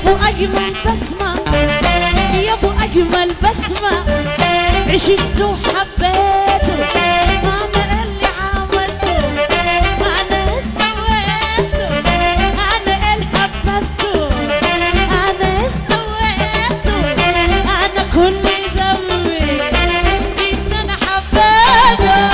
ابو اجمل بسمة يا ابو اجمل بسمة عشقت وحبيته انا اللي عملته انا سويته انا اللي حببته انا سويته انا كل ذنبي ان انا حبيته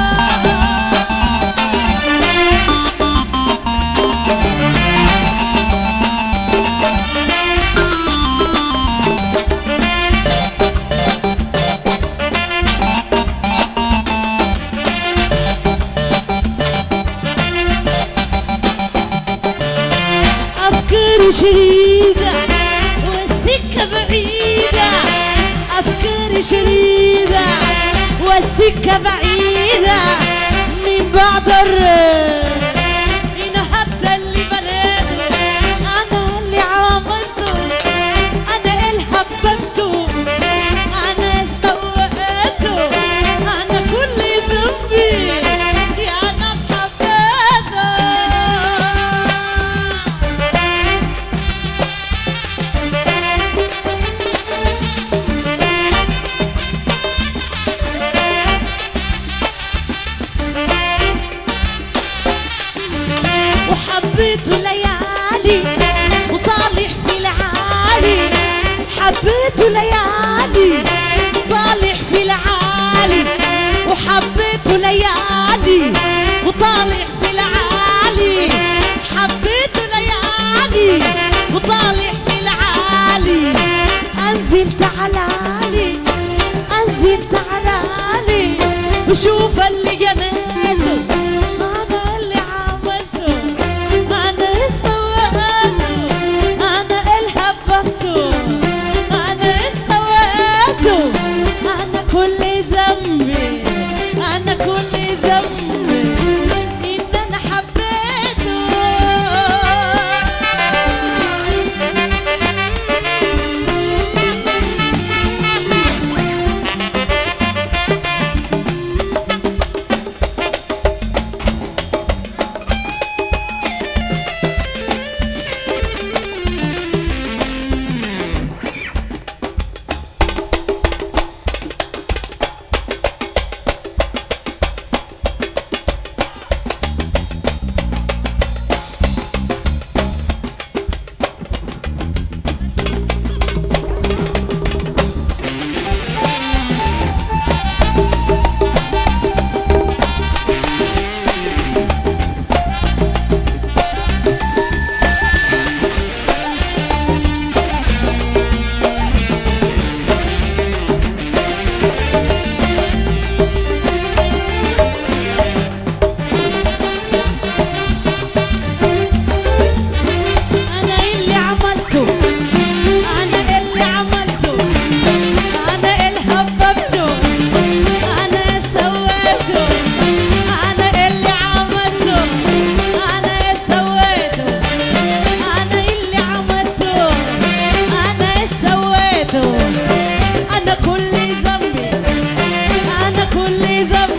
أفكاري شريدة والسكة بعيدة أفكاري شريدة والسكة بعيدة من بعد الريح نهبت اللي بنيته أنا اللي عملته أنا اللي حببته أنا سويته أنا كل ذنبي يا ناس حبيته وحبيته ليالي وطالع في العالي حبيته ليالي وطالع في العالي وحبيته ليالي وطالع في العالي حبيته ليالي وطالع في العالي انزل تعالالي انزل تعالالي وشوف اللي جنيته انا اللي عملته انا سويته انا اللي حببته انا سويته انا كل ذنبي انا كل ذنبي ان انا حبيته أنا اللي عملته أنا اللي عملته أنا اللي حببته أنا سويته أنا اللي عملته أنا سويته أنا اللي عملته أنا سويته أنا كل ذنبي أنا كل ذنبي